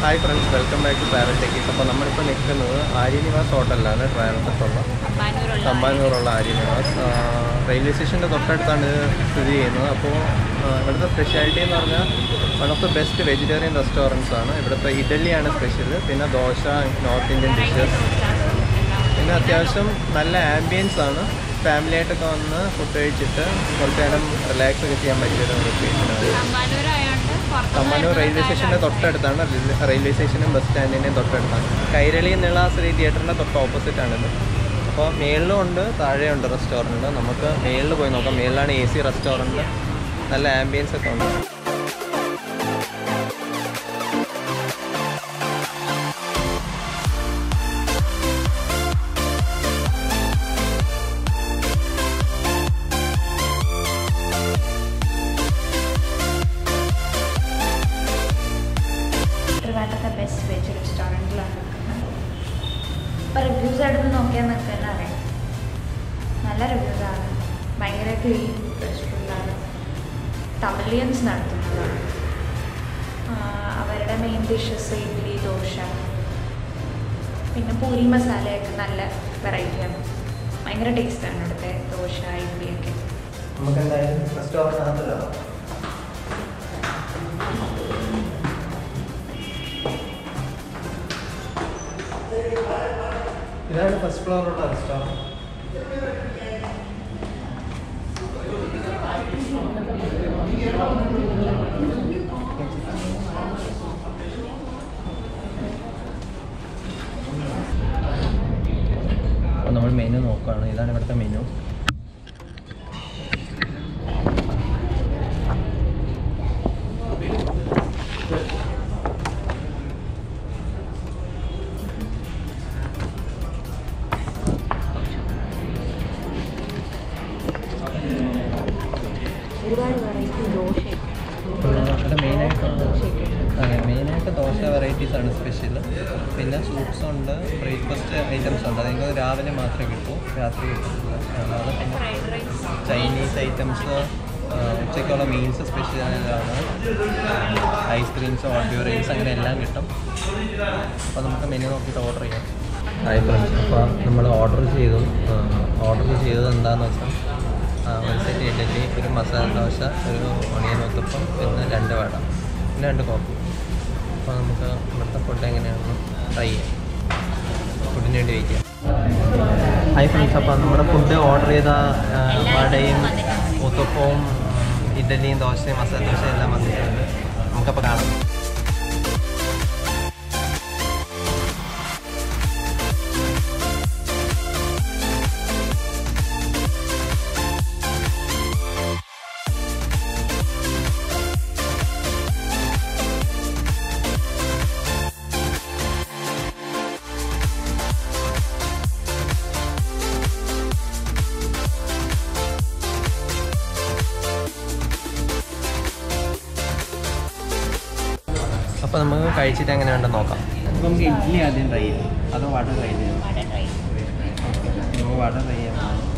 Hi friends welcome back to travel techies അപ്പോൾ നമ്മളിപ്പോൾ നിൽക്കുന്നത് ആര്യനിവാസ് ഹോട്ടലിലാണ് ട്രാവൻസത്തുള്ള തമ്പാനൂരുള്ള തമ്പാനൂറുള്ള ആര്യനിവാസ് ആ, റെയിൽവേ സ്റ്റേഷൻ്റെ തൊട്ടടുത്താണ് ഇത് സ്ഥിതി ചെയ്യുന്നത് അപ്പോൾ ആ, ഇവിടുത്തെ സ്പെഷ്യാലിറ്റി എന്ന് പറഞ്ഞാൽ one of the best vegetarian restaurants ആണ് ഇവിടുത്തെ ഇഡലിയാണ് സ്പെഷ്യൽ പിന്നെ ദോശ നോർത്ത് ഇന്ത്യൻ ഡിഷസ് പിന്നെ അത്യാവശ്യം നല്ല ആംബിയൻസ് ആണ് ഫാമിലി ആയിട്ടൊക്കെ വന്ന് ഫുഡ് കഴിച്ചിട്ട് കുറച്ച് നേരം റിലാക്സ് ഒക്കെ ചെയ്യാൻ പറ്റിയൊരു ലൊക്കേഷനാണ് തമ്പാനൂരായോണ്ട് പുറത്തുനിന്ന് തമ്മാനൂർ റെയിൽവേ വരുന്നവർക്ക് സ്റ്റേഷൻ്റെ തൊട്ടടുത്താണ് റെയിൽവേ- റെയിൽവേ സ്റ്റേഷനും ബസ് സ്റ്റാൻഡിൻ്റെയും തൊട്ടടുത്താണ് കൈരളി എന്നുള്ള ശ്രീ തിയേറ്ററിൻ്റെ തൊട്ട് ഓപ്പോസിറ്റാണിത് അപ്പോൾ മേളിലും ഉണ്ട് താഴെയുണ്ട് റെസ്റ്റോറൻറ്റ് നമുക്ക് മേളിൽ പോയി നോക്കാം മേളിലാണ് എ സി റെസ്റ്റോറൻറ്റ് നല്ല ആംബിയൻസ് ഒക്കെ ഉണ്ട് ട്രിവാൻഡ്രത്തെ ബെസ്റ്റ് വെജ് റെസ്റ്റോറൻറ്റിലാണ് നിൽക്കുന്നത് ഇപ്പോൾ റിവ്യൂസ് എടുത്ത് നോക്കിയാൽ നിങ്ങൾക്ക് തന്നെ അറിയാം നല്ല റിവ്യൂസ് ആണ് ഭയങ്കര ക്ലീൻ റെസ്റ്റോറൻ്റാണ് തമിഴിയൻസ് നടത്തുന്നതാണ് ആ, അവരുടെ മെയിൻ ഡിഷസ് ഇഡ്ഡലി ദോശ പിന്നെ പൂരി മസാലയൊക്കെ നല്ല വെറൈറ്റിയാണ് ഭയങ്കര ടേസ്റ്റാണ് ഇവിടുത്തെ ദോശ ഇഡ്ഡലിയൊക്കെ നമുക്ക് എന്തായാലും റെസ്റ്റോറൻറ്റ് ഇതാണ് ഫസ്റ്റ് ഫ്ലോറിലുള്ള റെസ്റ്റോറൻറ്റ് അപ്പോൾ നമ്മൾ മെനു നോക്കുകയാണ് ഇതാണ് ഇവിടുത്തെ മെനു ഒരുപാട് വെറൈറ്റി ദോശയൊക്കെ ഇവിടെ മെയിനായിട്ട് അതെ മെയിനായിട്ട് ദോശ വെറൈറ്റീസ് ആണ് സ്പെഷ്യൽ പിന്നെ സൂപ്സ് ഉണ്ട് ബ്രേക്ക്ഫാസ്റ്റ് ഐറ്റംസ് ഉണ്ട് അതെങ്കിൽ രാവിലെ മാത്രമേ കിട്ടൂ രാത്രി കിട്ടില്ല അല്ലാതെ പിന്നെ ഫ്രൈഡ് റൈസ് ചൈനീസ് ഐറ്റംസ് ഉച്ചയ്ക്കുള്ള മീൽസ് സ്പെഷ്യലാണ് ഐസ്ക്രീംസ് ഓഡിയോറൈസ് അങ്ങനെ എല്ലാം കിട്ടും അപ്പോൾ നമുക്ക് മെനു നോക്കിയിട്ട് ഓർഡർ ചെയ്യാം ഹായ് ഫ്രണ്ട്സ് അപ്പോൾ നമ്മൾ ഓർഡർ ചെയ്തു ഓർഡർ ചെയ്തത് എന്താണെന്ന് വെച്ചാൽ ആ, ഒരു സെറ്റ് ഇഡലി ഒരു മസാല ദോശ ഒരു ഒണിയൻ ഒത്തപ്പം പിന്നെ രണ്ട് വട പിന്നെ രണ്ട് കോഫി അപ്പോൾ നമുക്ക് ഇവിടുത്തെ ഫുഡ് എങ്ങനെയാണെന്ന് ട്രൈ ചെയ്യാം ഫുഡിന് വേണ്ടി വെയിറ്റ് ചെയ്യാം ഹായ് ഫ്രണ്ട്സ് അപ്പോൾ നമ്മുടെ ഫുഡ് ഓർഡർ ചെയ്ത ആ, വടയും ഉത്തപ്പവും ഇഡലിയും ദോശയും മസാല ദോശയും എല്ലാം വന്നിട്ടുണ്ട് നമുക്കപ്പോൾ കാണാം അപ്പോൾ നമുക്ക് കഴിച്ചിട്ട് എങ്ങനെയുണ്ടെന്ന് നോക്കാം അപ്പോൾ നമുക്ക് ഇഡ്ഡലി ആദ്യം ട്രൈ ചെയ്യാം അതോ വട ട്രൈ ചെയ്യാം വട ട്രൈ നമുക്ക് വട ട്രൈ ചെയ്യാം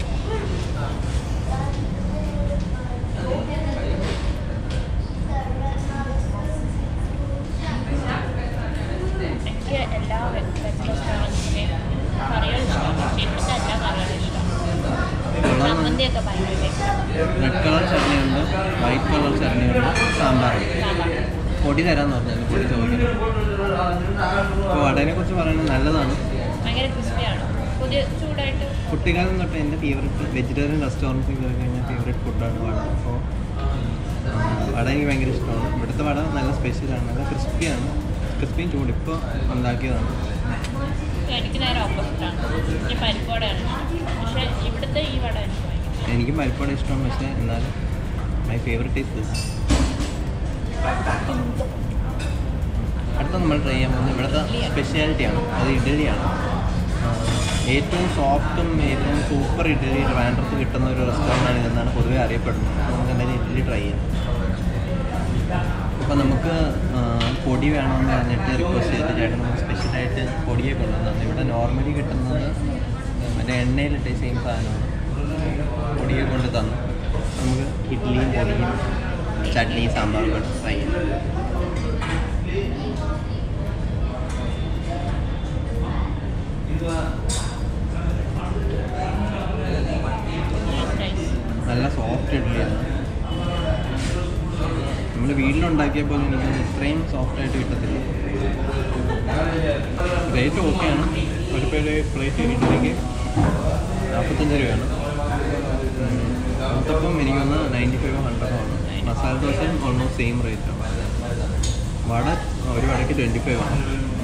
എനിക്ക് എല്ലാ വെജ് റെസ്റ്റോറൻറ്റ്സിലെയും കറികൾ ഇഷ്ടമാണ് പക്ഷേ ഇവിടുത്തെ എല്ലാ കറികളും ഇഷ്ടമാണ് ചമ്മന്തിയൊക്കെ ഭയങ്കര ടേസ്റ്റാണ് റെഡ് കളർ ചട്നി ഉണ്ട് വൈറ്റ് കളർ ചട്നി ഉണ്ട് സാമ്പാർ പൊടി തരാമെന്ന് പറഞ്ഞു പൊടി ചോദിക്കുന്നു അപ്പോൾ വടനെ കുറിച്ച് പറയുന്നത് നല്ലതാണ് ഭയങ്കര ക്രിസ്പിയാണ് പുതിയ ചൂടായിട്ട് കുട്ടിക്കാലം തൊട്ട് എൻ്റെ ഫേവറേറ്റ് വെജിറ്റേറിയൻ റെസ്റ്റോറൻറ്റ്സിൽ കയറി കഴിഞ്ഞാൽ ഫേവറേറ്റ് ഫുഡാണ് വട അപ്പോൾ വട എനിക്ക് ഭയങ്കര ഇഷ്ടമാണ് ഇവിടുത്തെ വട നല്ല സ്പെഷ്യലാണ് നല്ല ക്രിസ്പിയാണ് ക്രിസ്പിയും ചൂട് ഇപ്പോൾ ഉണ്ടാക്കിയതാണ് എനിക്ക് നേരെ ഓപ്പോസിറ്റാണ് എനിക്ക് പരിപ്പോടെയാണ് ഇഷ്ടം പക്ഷേ ഇവിടുത്തെ ഈ വട എനിക്ക് ഭയങ്കര എനിക്ക് പരിപ്പാട് ഇഷ്ടമാണ് പക്ഷേ എന്നാലും മൈ ഫേവറേറ്റ് ഈസ് ദിസ് അടുത്ത നമ്മൾ ട്രൈ ചെയ്യാൻ പോകുന്നത് ഇവിടുത്തെ സ്പെഷ്യാലിറ്റിയാണ് അത് ഇഡലിയാണ് ആ, ഏറ്റവും സോഫ്റ്റും ഏറ്റവും സൂപ്പർ ഇഡലി ട്രാൻഡ്രത്ത് കിട്ടുന്ന ഒരു റെസ്റ്റോറൻ്റാണ് ഇതെന്നാണ് പൊതുവെ അറിയപ്പെടുന്നത് അപ്പോൾ നമുക്ക് എന്തായാലും ഇഡലി ട്രൈ ചെയ്യാം അപ്പോൾ നമുക്ക് ആ, പൊടി വേണമെന്ന് പറഞ്ഞിട്ട് റിക്വസ്റ്റ് ചെയ്തിട്ട് ചേട്ടൻ നമുക്ക് സ്പെഷ്യലായിട്ട് പൊടിയെ കൊണ്ടുവന്നത് ഇവിടെ നോർമലി കിട്ടുന്നത് മറ്റേ എണ്ണയിലിട്ട് സെയിം സാധനമാണ് പൊടിയെ കൊണ്ട് തന്നു നമുക്ക് ഇഡ്ഡലിയും പൊടിയും ചട്നി സാമ്പാറും കൂടെ ട്രൈ ചെയ്യാം നല്ല സോഫ്റ്റ് ഇഡ്ഡലിയാണ് നമ്മൾ വീട്ടിലുണ്ടാക്കിയപ്പോൾ എനിക്ക് ഇത്രയും സോഫ്റ്റ് ആയിട്ട് കിട്ടത്തില്ല റേറ്റ് ഓക്കെയാണ് ഒരു പേര് പ്ലേറ്റ് ഇഡ്ഡലിക്ക് നാൽപ്പത്തഞ്ച് രൂപയാണ് അതപ്പം എനിക്കൊന്ന് നയൻറ്റി ഫൈവ് ഹൺഡ്രഡ് ആണ് മസാല ദോശയും ഓൾമോസ്റ്റ് സെയിം റേറ്റ് ആണ് വട ഒരു വടയ്ക്ക് ട്വൻറ്റി ഫൈവ് ആണ്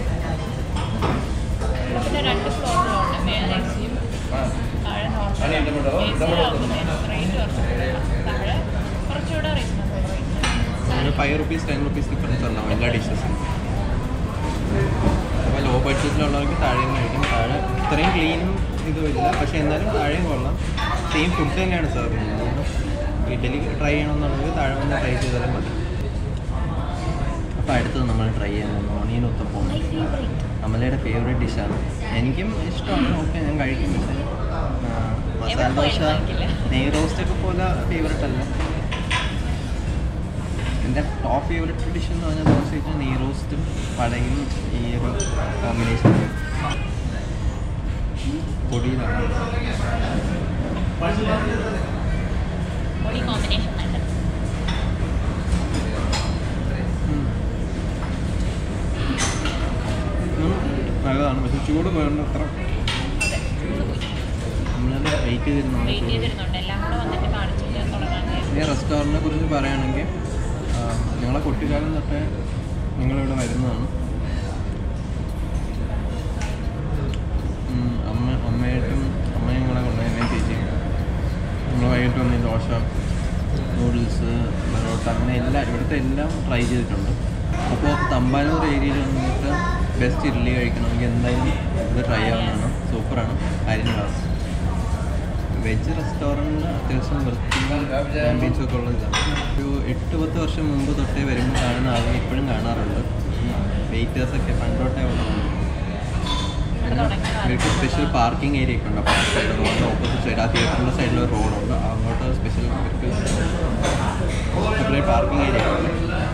പിന്നെ രണ്ട് ഫ്ലോറിലുണ്ട് മേലെ എക്സിയും താഴെ നോർമൽ റേറ്റ് താഴെ കുറച്ചുകൂടെ റീസണബിൾ ഒരു rate five rupees ten rupees difference ഉണ്ടാവും എല്ലാ ഡിഷസിനും അപ്പോൾ ലോ ബഡ്ജറ്റിലുള്ളവർക്ക് താഴെയും കഴിക്കും താഴെ ഇത്രയും ക്ലീനും ഇതുമില്ല പക്ഷേ എന്നാലും താഴെയും കൊള്ളാം സെയിം ഫുഡ് തന്നെയാണ് സെർവ് ചെയ്യുന്നത് അതുകൊണ്ട് ഇഡ്ഡലി ട്രൈ ചെയ്യണമെന്നുണ്ടെങ്കിൽ താഴെ വന്ന് ട്രൈ ചെയ്താലും മതി അപ്പോൾ അടുത്തത് നമ്മൾ ട്രൈ ചെയ്യുന്നത് ഓണിയൻ ഉത്തപ്പം മൈ ഫേവറേറ്റ് അമലയുടെ ഫേവറേറ്റ് ഡിഷാണ് എനിക്കും ഇഷ്ടമാണ് ഓക്കെ ഞാൻ കഴിക്കും പക്ഷേ ആ, മസാല എവിടെ ദോശ പോയാലും കഴിക്കില്ല. നെയ് റോസ്റ്റ് ഒക്കെ പോലെ ഫേവറേറ്റ് അല്ല എൻ്റെ ടോപ്പ് ഫേവറേറ്റ് ഡിഷ് എന്ന് പറഞ്ഞാൽ ദോശ വെച്ചാൽ നെയ് റോസ്റ്റും വടയും ഈ ഒരു കോമ്പിനേഷൻ പൊടിയിലാണ് പൊടി കോമ്പിനേഷൻ നല്ലത് ഉം. ഉം, നല്ലതാണ് പക്ഷെ ചൂട് വേണ്ട അത്ര അതെ ചൂട് പോയി നമ്മൾ വെയിറ്റ് ചെയ്തിരുന്നു വെയിറ്റ് ചെയ്തിരുന്നുണ്ട് എല്ലാം കൂടെ വന്നിട്ട് കാണിച്ചിട്ട് തുടങ്ങാൻ ഈ റെസ്റ്റോറൻറ്റിനെ കുറിച്ച് പറയുകയാണെങ്കിൽ ആ, ഞങ്ങളെ കുട്ടിക്കാലം തൊട്ടേ നിങ്ങളിവിടെ വരുന്നതാണ് ഉം, അമ്മ അമ്മയായിട്ടും അമ്മയും കൂടെ കൊണ്ട് എന്നെ ചേച്ചിയും നമ്മൾ വൈകിട്ട് വന്ന് ഈ ദോശ നൂഡിൽസ് പൊറോട്ട അങ്ങനെ എല്ലാം ഇവിടുത്തെ എല്ലാം ട്രൈ ചെയ്തിട്ടുണ്ട് അപ്പോൾ തമ്പാനൂർ ഏരിയയിൽ വന്നിട്ട് ബെസ്റ്റ് ഇഡ്ഡലി കഴിക്കണമെങ്കിൽ എന്തായാലും ഇത് ട്രൈ ആവുന്നതാണ് സൂപ്പറാണ് അരിഞ്ഞ ക്ലാസ് വെജ് റെസ്റ്റോറൻറ്റ് അത്യാവശ്യം വൃത്തിയും ആംബിയൻസും ഒക്കെ ഉള്ള ഇതാണ് ഒരു എട്ട് പത്ത് വർഷം മുമ്പ് തൊട്ടേ വരുമ്പോൾ കാണുന്ന ആളുകൾ ഇപ്പോഴും കാണാറുണ്ട് വെയിറ്റേഴ്സൊക്കെ പണ്ടോട്ടേ ഉള്ളതാണ് ഇവിടെ തുടങ്ങി ഇവർക്ക് സ്പെഷ്യൽ പാർക്കിംഗ് ഏരിയ ഒക്കെ ഉണ്ട് അപ്പോൾ സൈഡ് റോഡ് ഓപ്പോസിറ്റ് സൈഡ് ആ തിയേറ്ററിൻ്റെ സൈഡിൽ ഒരു റോഡുണ്ട് അങ്ങോട്ട് സ്പെഷ്യൽ ഇവർക്ക് സെപ്പറേറ്റ് പാർക്കിംഗ് ഏരിയ ഉണ്ട്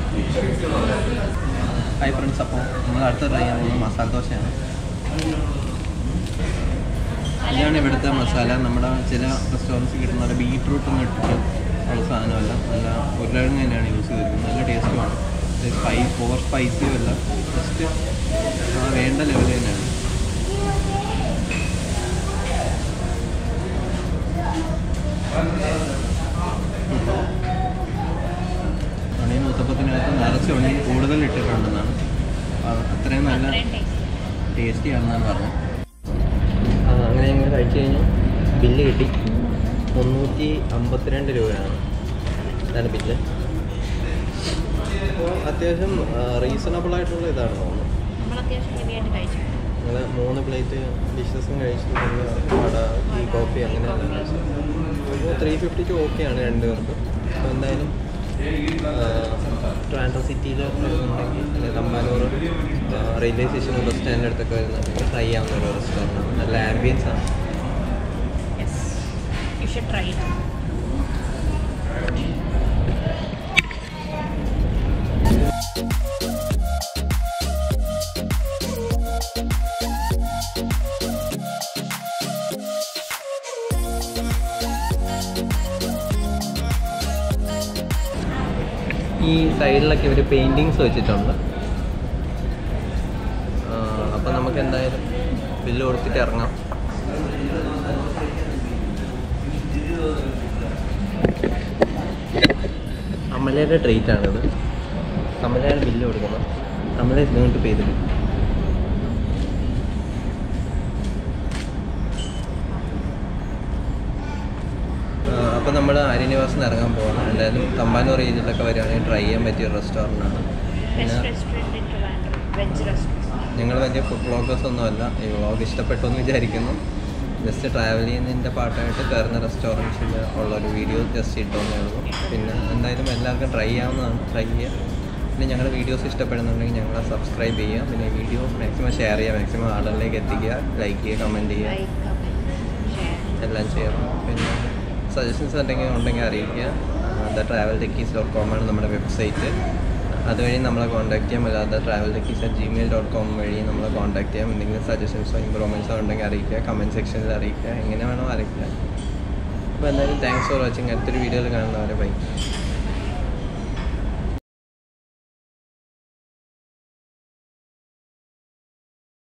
ഹൈ ഫ്രണ്ട്സ് അപ്പോൾ നമ്മൾ അടുത്ത ട്രൈ ചെയ്യാൻ പോകുന്നത് മസാല ദോശയാണ് ഇതാണ് ഇവിടുത്തെ മസാല നമ്മുടെ ചില റെസ്റ്റോറൻറ്റ്സ് കിട്ടുന്ന പോലെ ബീട്രൂട്ട് ഒന്നും ഇട്ടിട്ട് ഉള്ള സാധനമല്ല നല്ല ഉരുളകിഴങ്ങ് തന്നെയാണ് യൂസ് ചെയ്തിരിക്കുന്നത് നല്ല ടേസ്റ്റുമാണ് സ്പൈ ഓവർ സ്പൈസിയും അല്ല ജസ്റ്റ് വേണ്ട ലെവൽ തന്നെയാണ് ഒണിയൻ ഉത്തപ്പത്തിനകത്ത് നിറച്ച് ഒണിയൻ കൂടുതൽ ഇട്ടിട്ടുണ്ടെന്നാണ് ആ, അത്രയും നല്ല അത്രയും ടേസ്റ്റ് ടേസ്റ്റി ആണെന്നാണ് പറഞ്ഞത് അങ്ങനെ ഞങ്ങൾ കഴിച്ചു കഴിഞ്ഞു ബില്ല് കിട്ടി മുന്നൂറ്റി അമ്പത്തിരണ്ട് രൂപയാണ് ഇതാണ് ബില്ല് അപ്പോൾ അത്യാവശ്യം റീസണബിൾ ആയിട്ടുള്ള ഇതാണ് തോന്നുന്നു നമ്മൾ അത്യാവശ്യം ഹെവി ആയിട്ട് കഴിച്ചു ഞങ്ങൾ മൂന്ന് പ്ലേറ്റ് ഡിഷസും കഴിച്ചു പിന്നെ വട ടീ കോഫി അങ്ങനെ എല്ലാം കഴിച്ചു അപ്പോൾ ത്രീ ഫിഫ്റ്റിക്ക് ഓക്കെയാണ് രണ്ട് പേർക്ക് അപ്പോൾ എന്തായാലും ട്രാൻഡ്രോ സിറ്റിയിൽ വരുന്നുണ്ടെങ്കിൽ അല്ലെങ്കിൽ തമ്പാനൂർ റെയിൽവേ സ്റ്റേഷൻ ബസ് സ്റ്റാൻഡിൻ്റെ അടുത്തൊക്കെ വരുന്നുണ്ടെങ്കിൽ ട്രൈ ചെയ്യാവുന്ന ഒരു റെസ്റ്റോറൻറ്റ് നല്ല ആംബിയൻസ് ആണ് yes you should try it ഈ സൈഡിലൊക്കെ ഇവർ പെയിൻറ്റിങ്സ് വെച്ചിട്ടുണ്ട് അപ്പോൾ നമുക്ക് എന്തായാലും ബില്ല് കൊടുത്തിട്ട് ഇറങ്ങാം അമലയുടെ ട്രീറ്റ് ആണിത് അമലയാണ് ബില്ല് കൊടുക്കുന്നത് അമല ഇങ്ങോട്ട് പേ ചെയ്തിട്ട് അപ്പോൾ നമ്മൾ ആര്യനിവാസിൽ നിന്ന് ഇറങ്ങാൻ പോകണം എന്തായാലും തമ്പാനൂർ ഏരിയയിലൊക്കെ വരികയാണെങ്കിൽ ട്രൈ ചെയ്യാൻ പറ്റിയ റെസ്റ്റോറൻ്റ് ആണ് ബെസ്റ്റ് പിന്നെ restaurant in Trivandrum veg restaurant ഞങ്ങൾ വലിയ ഫുഡ് ബ്ലോഗേഴ്സ് ഒന്നുമല്ല ഈ വ്ളോഗ് ഇഷ്ടപ്പെട്ടു എന്ന് വിചാരിക്കുന്നു ജസ്റ്റ് ട്രാവൽ ചെയ്യുന്നതിൻ്റെ പാട്ടായിട്ട് കയറുന്ന റെസ്റ്റോറൻറ്റ്സിൽ ഉള്ള ഒരു വീഡിയോ ജസ്റ്റ് ഇട്ടോന്നേ ഉള്ളൂ പിന്നെ എന്തായാലും എല്ലാവർക്കും ട്രൈ ചെയ്യാവുന്നതാണ് ട്രൈ ചെയ്യുക പിന്നെ ഞങ്ങളുടെ വീഡിയോസ് ഇഷ്ടപ്പെടുന്നുണ്ടെങ്കിൽ ഞങ്ങളെ സബ്സ്ക്രൈബ് ചെയ്യുക പിന്നെ വീഡിയോ മാക്സിമം ഷെയർ ചെയ്യുക മാക്സിമം ആളുകളിലേക്ക് എത്തിക്കുക ലൈക്ക് ചെയ്യുക കമൻറ്റ് ചെയ്യുക ലൈക്ക് കമൻറ്റ് ഷെയർ എല്ലാം ചെയ്യണം പിന്നെ സജഷൻസ് എന്തെങ്കിലും ഉണ്ടെങ്കിൽ അറിയിക്കുക the travel techies dot com ആണ് നമ്മുടെ വെബ്സൈറ്റ് അതുവഴി നമ്മളെ കോൺടാക്ട് ചെയ്യാം അല്ലാതെ travel techies at Gmail dot com വഴി നമ്മളെ കോൺടാക്ട് ചെയ്യാം എന്തെങ്കിലും സജഷൻസോ ഇമ്പ്രൂവ്മെൻറ്റ്സോ ഉണ്ടെങ്കിൽ അറിയിക്കുക കമൻറ്റ് സെക്ഷനിൽ അറിയിക്കുക എങ്ങനെ വേണോ അറിയിക്കുക അപ്പോൾ എന്തായാലും താങ്ക്സ് ഫോർ വാച്ചിങ് അടുത്തൊരു വീഡിയോയിൽ കാണുന്നവരെ ബൈ